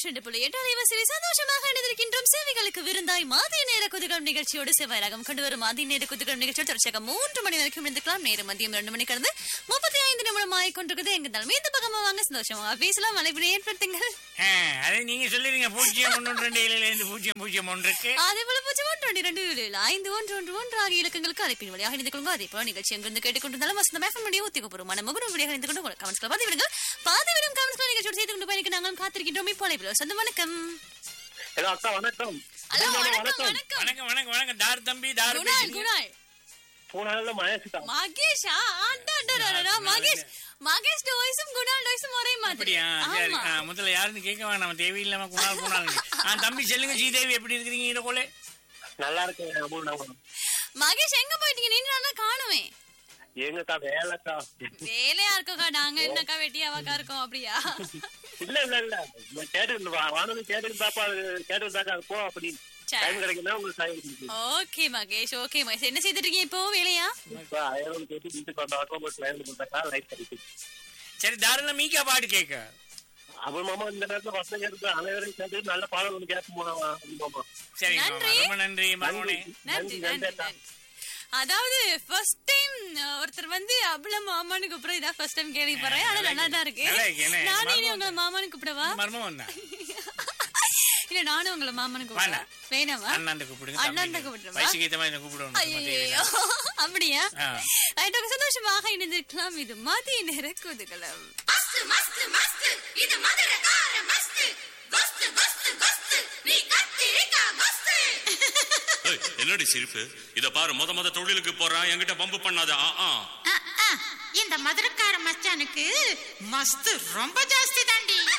நூற்றி ரெண்டு புள்ளி எட்டு அலைவரிசையை சந்தோஷமாக இணைந்திருக்கின்றோம் சேவைகளுக்கு விருந்தாய் மாதிய நேர குதுகம் நிகழ்ச்சியோடு செவ்வாய் ரகம் கொண்டு வரும் மாதிய நேர குதுகம் நிகழ்ச்சியோடு தொடர்ச்சியாக மூன்று மணி வரைக்கும் இருந்துக்கலாம் நேரம் மதியம் ரெண்டு மணி கடந்து முப்பத்தி ஐந்து நிமிடம் ஆகிக் கொண்டிருக்குது எங்க தலைமை இந்த பக்கமா வாங்க சந்தோஷமா பேசலாம் மலைப்பினை ஏற்படுத்துங்கள் ஆ, அது நீங்க சொல்லிருங்க பூஜ்ஜியம் ஒன்று ரெண்டு ஏழுல இருந்து பூஜ்ஜியம் பூஜ்ஜியம் ஒன்றுக்கு அதே போல பூஜ்ஜியம் ஒன்று ரெண்டு இரண்டு ஏழு ஏழு ஐந்து ஒன்று ஒன்று ஒன்று ஆகிய இலக்கங்களுக்கு அழைப்பின் வழியாக இணைந்து கொள்ளுங்க அதே போல நிகழ்ச்சி எங்கிருந்து கேட்டுக்கொண்டிருந்தாலும் வசந்த மேஃபம் முடிய ஒத்திகப்பூர்வமான முகநூல் வழியாக இணைந்து கொண்டு உங்கள் கமெண்ட்ஸ்களை பார்த்து விடுங்கள் பார்த்து விடும் கமெண்ட்ஸ்களை நிகழ்ச்சியோடு செய்து கொண்டு பயணிக்க நாங்களும் காத்திருக்கின்றோம் இப்போ அழைப்பில் சொந்த வணக்கம் ஹலோ அக்கா வணக்கம் ஹலோ வணக்கம் வணக்கம் வணக்கம் வணக்கம் வணக்கம் வணக்கம் தார் தம்பி தார் குணால் பேசுறீங்க. குணால் போனால மகேஷ்கா மகேஷா அடடடடடா, மகேஷ் மகேஷ் வாய்ஸும் குணால் வாய்ஸும் ஒரே மாதிரி அப்படியா சரி ஆமா ஆ, முதல்ல யாருன்னு கேட்க வேணாம் தேவையில்லாம குணால் குணால் ஆ தம்பி சொல்லுங்க ஸ்ரீதேவி எப்படி இருக்கிறீங்க இதோல நல்லா இருக்கேன் அம்மா நான் மகேஷ் எங்க போயிட்டீங்க நீங்க நல்லா காணுமே எங்கக்கா வேலைக்கா வேலையா இருக்கோக்கா நாங்க என்னக்கா வெட்டியாவாக்கா இருக்கோம் அப்படியா இல்ல இல்ல இல்ல நான் கேட்டு வானது கேட்டு தாப்பா கேட்டு தாக்கா அது போ அப்படி சரி. டைம் கிடைக்குன்னா உங்களுக்கு டைம் கிடைக்கும் ஓகே மகேஷ் ஓகே மகேஷ் என்ன செய்துட்டு இருக்கீங்க இப்போ வேலையா இப்போ ஆயிரம் கேட்டு வீட்டுக்கு வந்த அக்கௌண்ட் லைன் கொடுத்தாக்கா லைட் கிடைக்கும் சரி தாராளம் மீக்கா பாட்டு கேட்க அவன் மாமா இந்த நேரத்துல பசங்க கேட்டு அனைவரும் கேட்டு நல்ல பாடம் ஒன்று கேட்க போனாவா மாமா சரி நன்றி. ரொம்ப நன்றி மகனே நன்றி நன்றி நன்றி நன்றி அக்கா. நன்றி. அதாவது ஃபர்ஸ்ட் டைம் ஒருத்தர் வந்து அவ்வளவு மாமான்னு கூப்பிடுறது இதான் ஃபர்ஸ்ட் டைம் கேள்விப்படுறேன் ஆனா நல்லா தான் இருக்கு நல்லா இருக்கு, என்ன? நானே இனி மர்மம் உங்களை மாமான்னு கூப்பிடவா மர்மம் வந்தா இல்ல நானும் உங்களை மாமான்னு கூப்பிடுறேன் வேண்டாம். வேணாமா அண்ணாண்ட கூப்பிடுங்க அண்ணாண்ட தம்பிக்கு. கூப்பிடுறவா? வயசுக்கு ஏத்த மாதிரி கூப்பிடணும் சும்மா ஐயோ தேவையில்லை. அப்படியா ஆ. ரைட், okay, சந்தோஷமாக இணைந்திருக்கலாம் இது மதிய நேர குதூகலம் மஸ்து மஸ்து மஸ்து இது மதுரக்கார மஸ்து கொஸ்து கொஸ்து கொஸ்து நீ கத்திரிக்கா கொஸ்து ஏய், என்னடி சிரிப்பு இத பாரு முத முத தொழிலுக்கு போறான் என்கிட்ட பம்பு பண்ணாத ஆ ஆ இந்த மதுரக்கார மச்சானுக்கு மஸ்து ரொம்ப ஜாஸ்தி தாண்டி